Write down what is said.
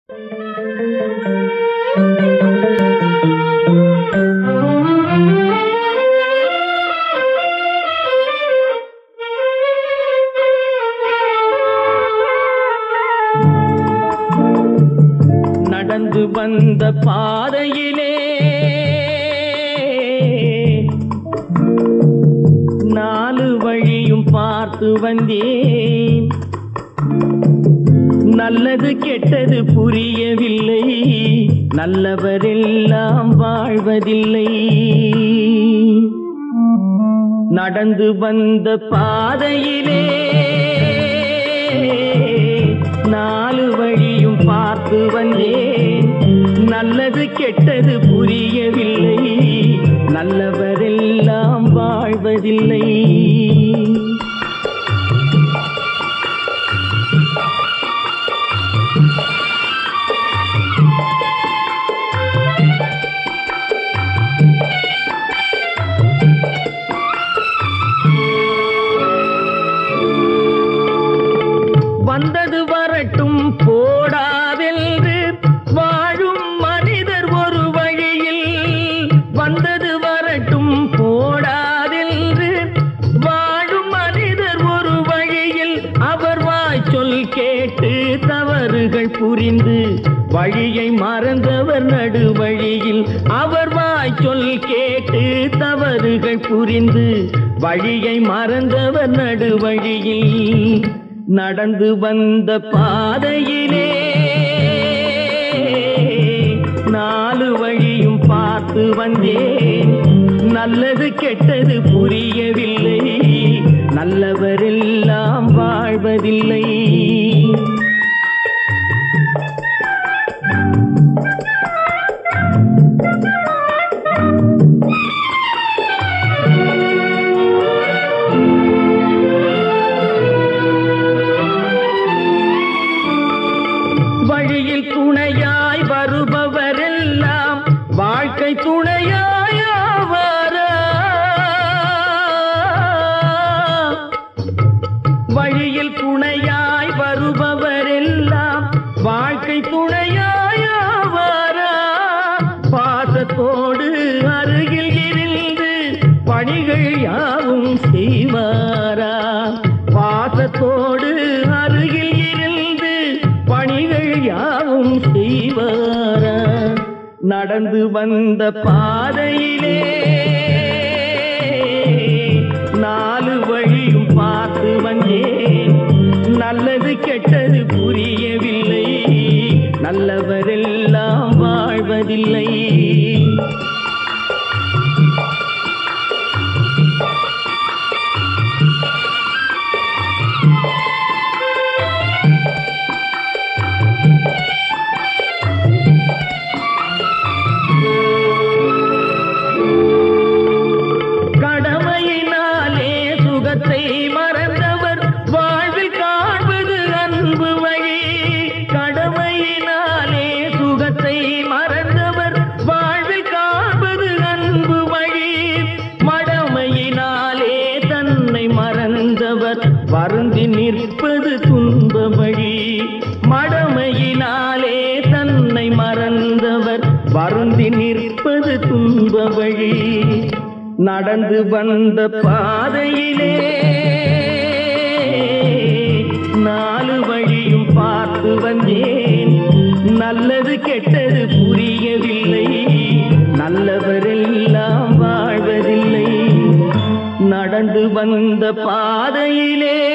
நடந்து வந்த பாதையிலே நாலு வழியும் பார்த்து வந்தேன் நல்லது கெட்டது புரியவில்லை நல்லவரெல்லாம் வாழ்வதில்லை நடந்து வந்த பாதையிலே நாலு வழியும் பார்த்து வந்தேன் நல்லது கெட்டது புரியவில்லை நல்லவரெல்லாம் வாழ்வதில்லை வந்தது வரட்டும் போடாதென்று வாழும் மனிதர் ஒரு வழியில் வந்தது வரட்டும் போடாதென்று வாழும் மனிதர் ஒரு வழியில் அவர் வாய் சொல் கேட்டு தவறுகள் புரிந்து வழியை மறந்தவர் நடுவழியில் அவர் வாய் சொல் கேட்டு தவறுகள் புரிந்து வழியை மறந்தவர் நடுவழியில் நடந்து வந்த பாதையிலே நாலு வழியும் பார்த்து வந்தேன் நல்லது கெட்டது புரியவில்லை நல்லவரெல்லாம் வாழ்வதில்லை வழியில் துணையாய் வருபவரெல்லாம் வாழ்க்கை துணையாய் ஆவாரா வழியில் துணையாய் வருபவரெல்லாம் வாழ்க்கை துணையாய் ஆவாரா பாசத்தோடு அருகில் இருந்து பணிகள் யாவும் செய்வாரா பாசத்தோடு அருகில் இருந்து பணிகள் யாவும் செய்வாரா நடந்து வந்த பாதையிலே நாலு வழியும் பார்த்து வந்தேன் நல்லது கெட்டது புரியவில்லை நல்லவரெல்லாம் வாழ்வதில்லை கடமையினாலே சுகத்தை மறந்தவர் வாழ்வில் காண்பது அன்பு வழி கடமையினாலே சுகத்தை மறந்தவர் வாழ்வில் காண்பது அன்பு வழி மடமையினாலே தன்னை மறந்தவர் வருந்தி நிற்பது துன்ப வழி மடமையினாலே தன்னை மறந்தவர் வருந்தி நிற்பது துன்ப வழி நடந்து வந்த பாதையிலே நாலு வழியும் பார்த்து வந்தேன் நல்லது கெட்டது புரியவில்லை நல்லவரெல்லாம் வாழ்வதில்லை நடந்து வந்த பாதையிலே